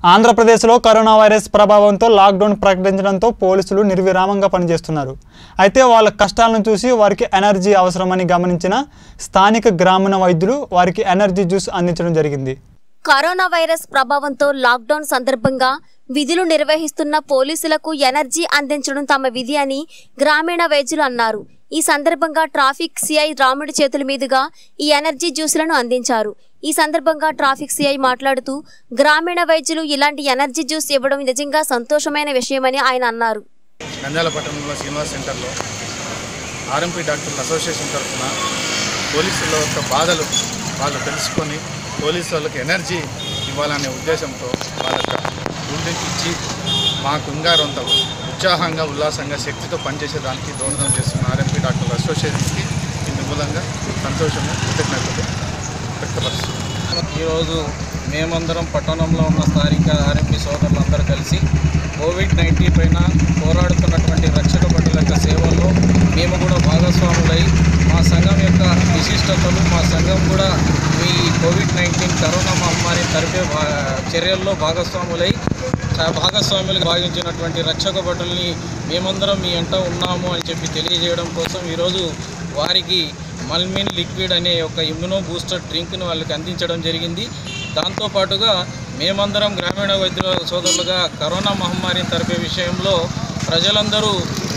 ఆంధ్రప్రదేశ్లో corona virus ప్రభావంతో lockdown ప్రకటించడంతో పోలీసులు నిర్విరామంగా పనిచేస్తున్నారు అయితే వాళ్ళ కష్టాలను చూసి వారికి ఎనర్జీ అవసరమని గమనించిన స్థానిక గ్రామీణ వైద్యులు వారికి ఎనర్జీ జ్యూస్ అందించడం జరిగింది కరోనా వైరస్ ప్రభావంతో లాక్డౌన్ సందర్భంగా విధులు నిర్వహిస్తున్న పోలీసులకు ఎనర్జీ అందించడం తమ విధి అని గ్రామీణ వైద్యులు అన్నారు ఈ సందర్భంగా ట్రాఫిక్ సిఐ రాముడి చేతుల మీదుగా ఈ ఎనర్జీ జ్యూసులను అందించారు ఈ సందర్భంగా ట్రాఫిక్ సిఐ మాట్లాడుతూ గ్రామీణ వైద్యులు ఇలాంటి ఎనర్జీ జ్యూస్ ఇవ్వడం నిజంగా సంతోషమైన విషయమని ఆయన అన్నారు నంద్యాల పట్టణంలో శ్రీనివాస్ సెంటర్లో ఆర్ఎంపీ డాక్టర్ల అసోసియేషన్ తరఫున పోలీసుల యొక్క బాధలు వాళ్ళు తెలుసుకొని పోలీసు వాళ్ళకి ఎనర్జీ ఇవ్వాలనే ఉద్దేశంతో వాళ్ళకి గుండెకి ఇచ్చి మాకు ఇంకా కొంత ఉత్సాహంగా ఉల్లాసంగా శక్తితో పనిచేసేదానికి దోహదం చేస్తున్న ఆర్ఎంపీ డాక్టర్ల అసోసియేషన్కి ఇందు మూలంగా సంతోషము కృతజ్ఞతలు వ్యక్తపరుస్తున్నాను ఈరోజు మేమందరం పట్టణంలో ఉన్న స్థానిక ఆర్ఎంపీ సోదరులందరూ కలిసి కోవిడ్ నైన్టీన్ పైన పోరాడుతున్నటువంటి రక్షక భటుల యొక్క సేవల్లో మేము కూడా భాగస్వాములై మా సంఘం యొక్క విశిష్టతలు మా సంఘం కూడా ఈ కోవిడ్ నైన్టీన్ కరోనా మహమ్మారి తరిపే భా- చర్యల్లో భాగస్వాములై చా- భాగస్వాములు భావించినటువంటి రక్షక భటుల్ని మేమందరం మీ ఎంట ఉన్నాము అని చెప్పి తెలియజేయడం కోసం ఈరోజు వారికి మల్మిన్ లిక్విడ్ అనే ఒక ఇమ్యునో బూస్టర్ డ్రింక్ను వాళ్ళకి అందించడం జరిగింది దాంతోపాటుగా మేమందరం గ్రామీణ వైద్యుల సోదరులుగా కరోనా మహమ్మారిని తరిపే విషయంలో ప్రజలందరూ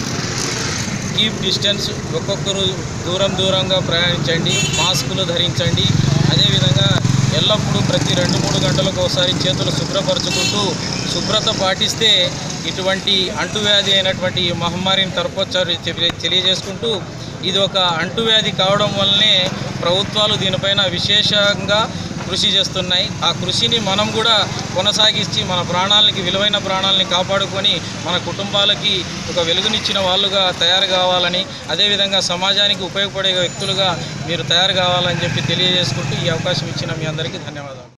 కీప్ డిస్టెన్స్ ఒక్కొక్కరు దూరం దూరంగా ప్రయాణించండి మాస్కులు ధరించండి అదేవిధంగా ఎల్లప్పుడూ ప్రతి రెండు మూడు గంటలకు ఒకసారి చేతులు శుభ్రపరచుకుంటూ శుభ్రత పాటిస్తే ఇటువంటి అంటువ్యాధి అయినటువంటి ఈ మహమ్మారిని తరపొచ్చారు తెలియజేసుకుంటూ ఇది ఒక అంటువ్యాధి కావడం వల్లనే ప్రభుత్వాలు దీనిపైన విశేషంగా కృషి చేస్తున్నాయి ఆ కృషిని మనం కూడా కొనసాగించి మన ప్రాణాలకి విలువైన ప్రాణాలని కాపాడుకొని మన కుటుంబాలకి ఒక వెలుగునిచ్చిన వాళ్ళుగా తయారు కావాలని అదేవిధంగా సమాజానికి ఉపయోగపడే వ్యక్తులుగా మీరు తయారు కావాలని చెప్పి తెలియజేసుకుంటూ ఈ అవకాశం ఇచ్చిన మీ అందరికీ ధన్యవాదాలు